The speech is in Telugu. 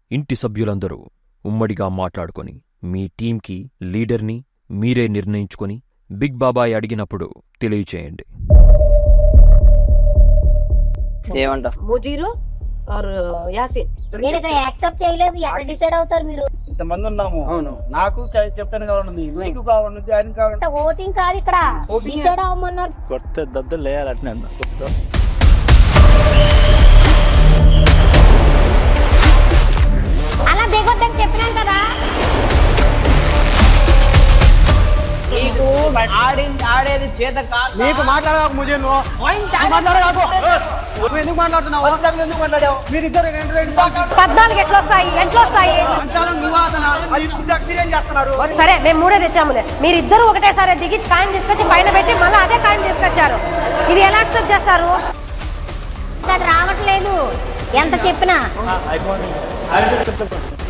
ఇంటి సభ్యులందరూ ఉమ్మడిగా మాట్లాడుకొని మీ టీంకి లీడర్ని మీరే నిర్ణయించుకొని బిగ్ బాబాయ్ అడిగినప్పుడు తెలియచేయండి ఏమంటావు ముజీరు ఆర్ యాసిన్ నేను ఇక్కడ యాక్సెప్ట్ చేయలేదు ఎక్కడ డిసైడ్ అవుతారు మీరు ఇంతమంది ఉన్నాము అవును. నాకు చె- కెప్టెన్ కావాలండి నీకు కావాలండి ఆయన కావాలండి ఓటింగ్ కాదు ఇక్కడ డిసైడ్ అవ్వమన్నారు కొడితే దద్దులు లేయాలి అట్నే అన్న అలా దిగొద్దని చెప్పినాను కదా నీకు ఆడి ఆడేది చేత కాదు నీకు మాట్లాడక ముజే నువ్వు మాట్లాడకు నువ్వు ఎందుకు మాట్లాడుతున్నావు ఎందుకు మాట్లాడావు మీరు ఇద్దరు రెండు రెండు పద్నాలుగు ఎట్లా వస్తాయి ఎట్లా వస్తాయి సంచాలం నువ్వు అతను ఇప్పుడు ఎక్స్పీరియన్స్ చేస్తున్నారు సరే మేము మూడే తెచ్చాములే మీరిద్దరు ఒకటేసారి దిగి కాయిన్ తీసుకొచ్చి పైన పెట్టి మళ్ళీ అదే కాయిన్ తీసుకొచ్చారు ఇది ఎలా యాక్సెప్ట్ చేస్తారు అది రావట్లేదు ఎంత చెప్పినా అయిపోయింది